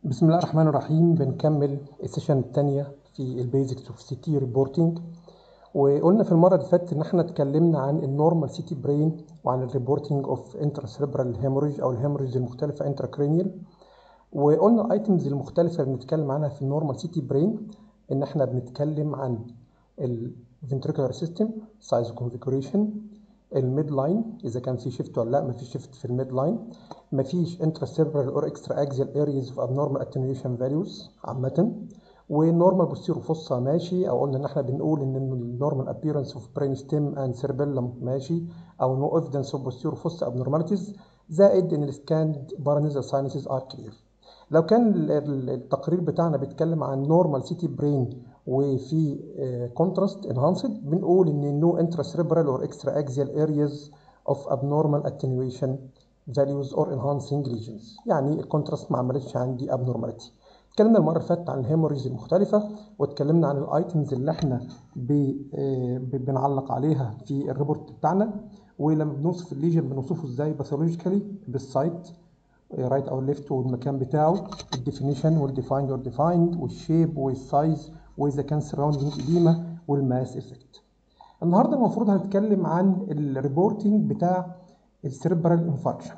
بسم الله الرحمن الرحيم بنكمل السيشن الثانية في البيزكس اوف سي تي ريبورتنج وقلنا في المرة اللي فاتت ان احنا اتكلمنا عن النورمال سي تي برين وعن الريبورتنج اوف انترا سيربرال هيموريج او الهيموريج المختلفة انترا كرينيال وقلنا الايتمز المختلفة اللي بنتكلم عنها في النورمال سي تي برين ان احنا بنتكلم عن الفنتريكولار سيستم سايز كونفيجريشن الميد لاين اذا كان في شيفت ولا لا مفيش شيفت في الميد لاين مفيش انترا سيربرال اور اكسترا اكزيال ارياز اوف ابنورمال اتنيويشن فاليوز عامه والنورمال بوستيرو فوسا ماشي او قلنا ان احنا بنقول ان النورمال ابييرنس اوف برين ستيم اند سيربيلم ماشي او نو ايفيدنس اوف بوستيرو فوسا ابنورماليتيز زائد ان السكاند بارانيزال ساينسز ار كلير لو كان التقرير بتاعنا بيتكلم عن نورمال سيتي برين وفي كونتراست انهانسد بنقول ان نو انترا سيربرال اور اكسترا اكزيال ارياز اوف ابنورمال اتنيويشن values or enhancing lesions يعني الكونتراست ما عملتش عندي abnormality اتكلمنا المره اللي فاتت عن الهيموريز المختلفه واتكلمنا عن الايتمز اللي احنا بي بنعلق عليها في الريبورت بتاعنا ولما بنوصف الليجن بنوصفه ازاي باثولوجيكالي بالسايت رايت او ليفت والمكان بتاعه الديفينيشن والديفايند اور ديفايند والشيب والسايز واذا كان سراوندينج اديما والماس افكت النهارده المفروض هنتكلم عن الريبورتنج بتاع السيربرال انفاركشن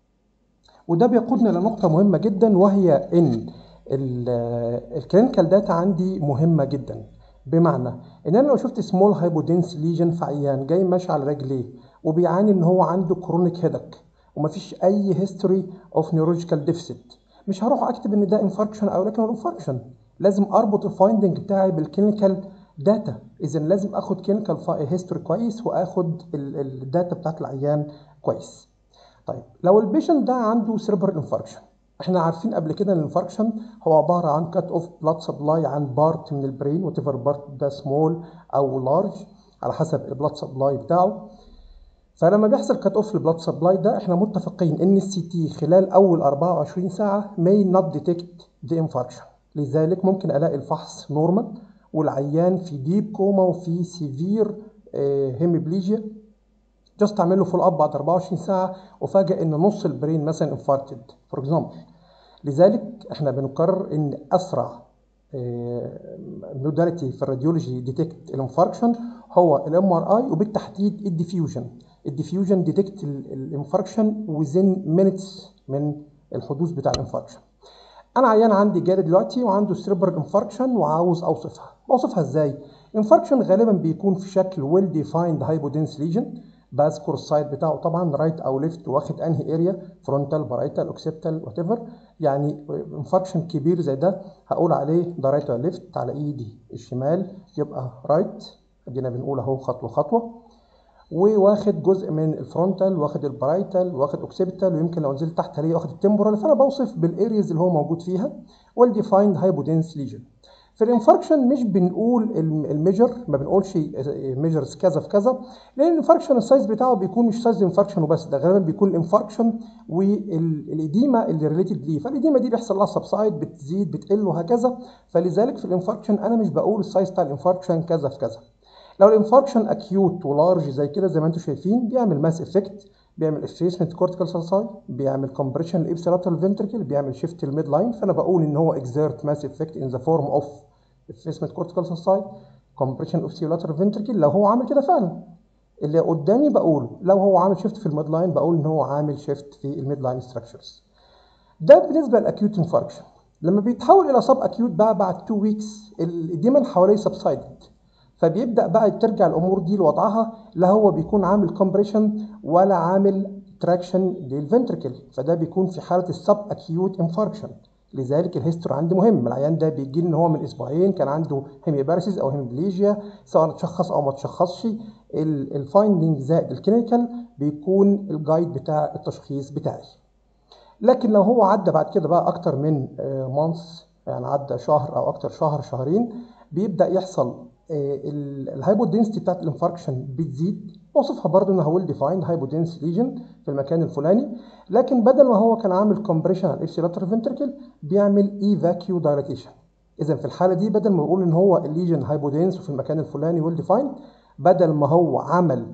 وده بيقودنا لنقطة مهمة جدا وهي ان الكلينيكال داتا عندي مهمة جدا بمعنى ان انا لو شفت سمول هايبودنس ليجن في عيان جاي ماشي على رجليه وبيعاني ان هو عنده كرونيك هيدك ومفيش اي هيستوري اوف نيورولوجيكال ديفيسيت مش هروح اكتب ان ده انفاركشن او لكن انفاركشن لازم اربط الفايندنج بتاعي بالكلينيكال داتا اذا لازم اخد كلينيكال هيستوري كويس واخد الداتا بتاعت العيان كويس طيب لو البيشنت ده عنده سيربرال انفاركشن احنا عارفين قبل كده ان الانفاركشن هو عباره عن كات اوف بلاد سبلاي عن بارت من البرين وات ايفر بارت ده سمول او لارج على حسب البلاد سبلاي بتاعه فلما بيحصل كات اوف البلاد سبلاي ده احنا متفقين ان السي تي خلال اول 24 ساعه may not detect the infarction لذلك ممكن الاقي الفحص نورمال والعيان في ديب كوما وفي سيفير هيميبليجيا جاست اعمل له فول اب بعد 24 ساعه وفاجئ ان نص البرين مثلا انفاركتد فور اكزامبل لذلك احنا بنقرر ان اسرع موداليتي في الراديولوجي ديتكت الانفاركشن هو الام ار اي وبالتحديد الديفيوجن الديفيوجن ديتكت الانفاركشن وزين مينتس من الحدوث بتاع الانفاركشن انا عيان عندي جالي دلوقتي وعنده سيربرال انفاركشن وعاوز اوصفها بوصفها ازاي انفاركشن غالبا بيكون في شكل ويل ديفايند هايبودنس ليجن بذكر السايد بتاعه طبعا رايت او ليفت واخد انهي اريا فرونتال بارايتال اوكسيبتال وات ايفر يعني انفاركشن كبير زي ده هقول عليه ده رايت ولا ليفت على ايدي الشمال يبقى رايت ادينا بنقول اهو خطوه خطوه وواخد جزء من الفرونتال واخد البرايتال واخد اوكسيبتال ويمكن لو نزلت تحت هلاقي واخد التمبورال فانا بوصف بالارياز اللي هو موجود فيها والديفايند هايبودنس ليجن في الانفاركشن مش بنقول الميجر ما بنقولش ميجرز كذا في كذا لان الانفاركشن السايز بتاعه بيكون مش سايز انفاركشن وبس ده غالبا بيكون الانفاركشن والاديمه اللي ريليتد ليه فالاديمه دي بيحصل لها سبسايد بتزيد بتقل وهكذا فلذلك في الانفاركشن انا مش بقول السايز بتاع الانفاركشن كذا في كذا لو الانفاركشن اكيوت ولارج زي كده زي ما انتم شايفين بيعمل ماس افكت بيعمل افيسمنت كورتيكال سلساي بيعمل كومبريشن الابسيلاترال فنتركل بيعمل شيفت الميد لاين فانا بقول ان هو اكزيرت ماس افكت ان ذا فورم اوف افيسمنت كورتيكال سلساي كومبريشن اوبسيلاترال فنتركل لو هو عامل كده فعلا اللي قدامي بقوله لو هو عامل شيفت في الميد لاين بقول ان هو عامل شيفت في الميد لاين ستراكشرز ده بالنسبه للاكيوت انفاركشن لما بيتحول الى سب اكيوت بقى بعد 2 ويكس الاديمه حواليه سبسايدد فبيبدا بقى ترجع الامور دي لوضعها لا هو بيكون عامل كومبريشن ولا عامل تراكشن للفنتركل فده بيكون في حاله السب اكيوت انفاركشن لذلك الهيستوري عندي مهم العيان ده بيجي لي ان هو من اسبوعين كان عنده هيميبارسيس او هيمبليجيا سواء تشخص او ما تشخصش الفايندنج زائد الكلينيكال بيكون الجايد بتاع التشخيص بتاعي لكن لو هو عدى بعد كده بقى اكتر من مانث يعني عدى شهر او اكتر شهر شهرين بيبدا يحصل الهايبودنسيتي بتاعت الانفاركشن بتزيد وصفها برضو انها ويل ديفايند هايبودنس ليجن في المكان الفلاني لكن بدل ما هو كان عامل كومبريشن على الابسيلاتر فنتركل بيعمل اي فاكيو دايلاتيشن اذا في الحاله دي بدل ما بقول ان هو الليجن هايبودنس في المكان الفلاني ويل ديفايند بدل ما هو عمل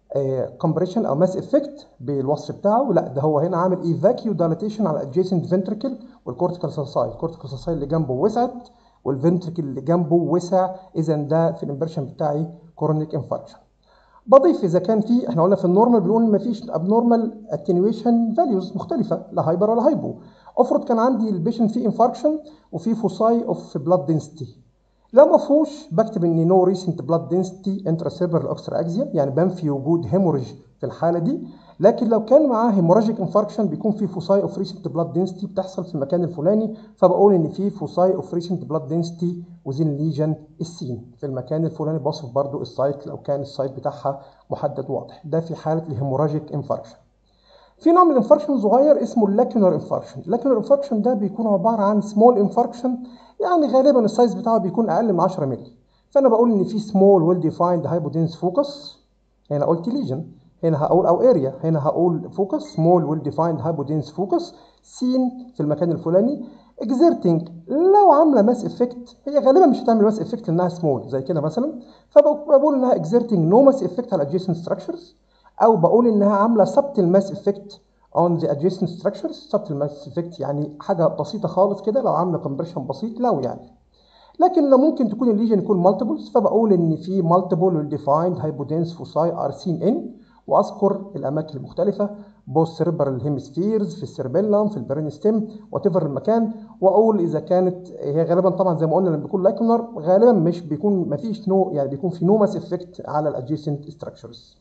كومبريشن او ماس افكت بالوصف بتاعه لا ده هو هنا عامل ايه فاكيو دايليتيشن على الادجيسنت فنتركل والكورتيكال سلساي الكورتيكال سلساي اللي جنبه وسعت والفنتركل اللي جنبه وسع اذا ده في الامبريشن بتاعي كورونيك انفاركشن بضيف اذا كان في احنا قلنا في النورمال بنقول ما فيش ابنورمال اتنيويشن فاليوز مختلفه لا هايبر ولا هايبو افرض كان عندي البيشنت فيه انفاركشن وفي فوساي اوف بلاد دنسيتي لو ما فيهوش بكتب ان نو ريسنت بلاد دنسيتي انترا سيربر اكسترا اكزيال يعني بنفي وجود هيموريج في الحاله دي لكن لو كان معاه هيموراجيك انفاركشن بيكون في فوساي اوف ريسنت بلاد دنسيتي بتحصل في المكان الفلاني فبقول ان في فوساي اوف ريسنت بلاد دنسيتي وزين ليجن السين في المكان الفلاني بوصف برضو السايت لو كان السايت بتاعها محدد واضح ده في حاله الهيموراجيك انفاركشن في نوع من الانفاركشن صغير اسمه اللاكيونر انفاركشن اللاكيونر انفاركشن ده بيكون عباره عن سمول انفاركشن يعني غالبا السايز بتاعه بيكون اقل من 10 مللي فانا بقول ان في سمول ويل ديفايند هايبودينس فوكس هنا قلت ليجن هنا هقول او اريا هنا هقول فوكس سمول ويل ديفايند هايبودينس فوكس سين في المكان الفلاني اكزيرتنج لو عامله ماس افكت هي غالبا مش هتعمل ماس افكت لانها سمول زي كده مثلا فبقول انها اكزيرتنج نو ماس افكت على adjacent structures او بقول انها عامله subtle ماس افكت on the adjacent structures subtle mass effect يعني حاجه بسيطه خالص كده لو عامله compression بسيط لو يعني لكن لو ممكن تكون الليجن يكون multiples فبقول ان في multiple defined hypodense foci are seen in واذكر الاماكن المختلفه both cerebral hemispheres في السيربيلم في البرين ستيم وات ايفر المكان واقول اذا كانت هي غالبا طبعا زي ما قلنا لما بيكون لايكونر غالبا مش بيكون ما فيش نو يعني بيكون في نو ماس افكت على الادجيسنت structures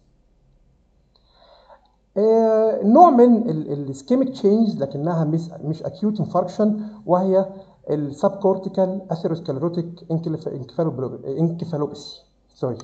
آه نوع من السكيميك تشينج لكنها مش مش اكيوت انفاركشن وهي السب كورتيكال اثيروسكليروتيك انكفالوباسي سوري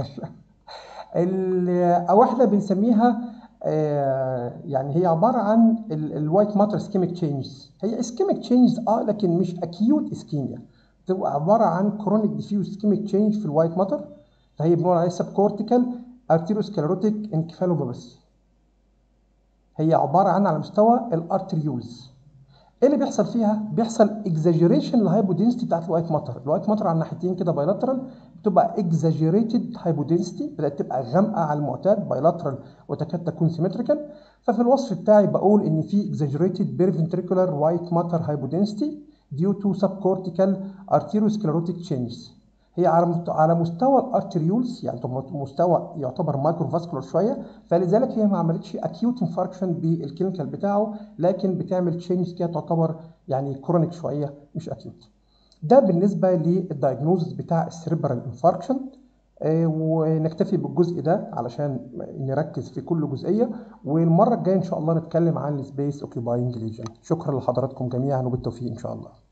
او احنا بنسميها آه يعني هي عباره عن الوايت ماتر سكيميك تشينجز هي اسكيميك تشينجز اه لكن مش اكيوت اسكيميا بتبقى عباره عن كرونيك ديفيوز سكيميك تشينج في الوايت ماتر فهي بنقول عليها سب كورتيكال ارتيروسكليروتيك انكفالوباسي هي عباره عن على مستوى الارتريولز ايه اللي بيحصل فيها بيحصل اكزاجيريشن للهايبودنسيتي بتاعت الوايت ماتر الوايت ماتر على الناحيتين كده بايلاترال بتبقى اكزاجيريتد هايبودنسيتي بدات تبقى غامقه على المعتاد بايلاترال وتكاد تكون سيمتريكال ففي الوصف بتاعي بقول ان في اكزاجيريتد بيرفنتريكولار وايت ماتر هايبودنسيتي ديو تو سبكورتيكال ارتيروسكليروتيك تشينجز هي على على مستوى الارتريولز يعني مستوى يعتبر مايكرو فاسكولار شويه فلذلك هي ما عملتش اكيوت انفاركشن بالكلينيكال بتاعه لكن بتعمل تشينج كده تعتبر يعني كرونيك شويه مش اكيوت ده بالنسبه للدايجنوز بتاع السيريبرال انفاركشن آه ونكتفي بالجزء ده علشان نركز في كل جزئيه والمره الجايه ان شاء الله نتكلم عن السبيس اوكيباينج ليجن شكرا لحضراتكم جميعا وبالتوفيق ان شاء الله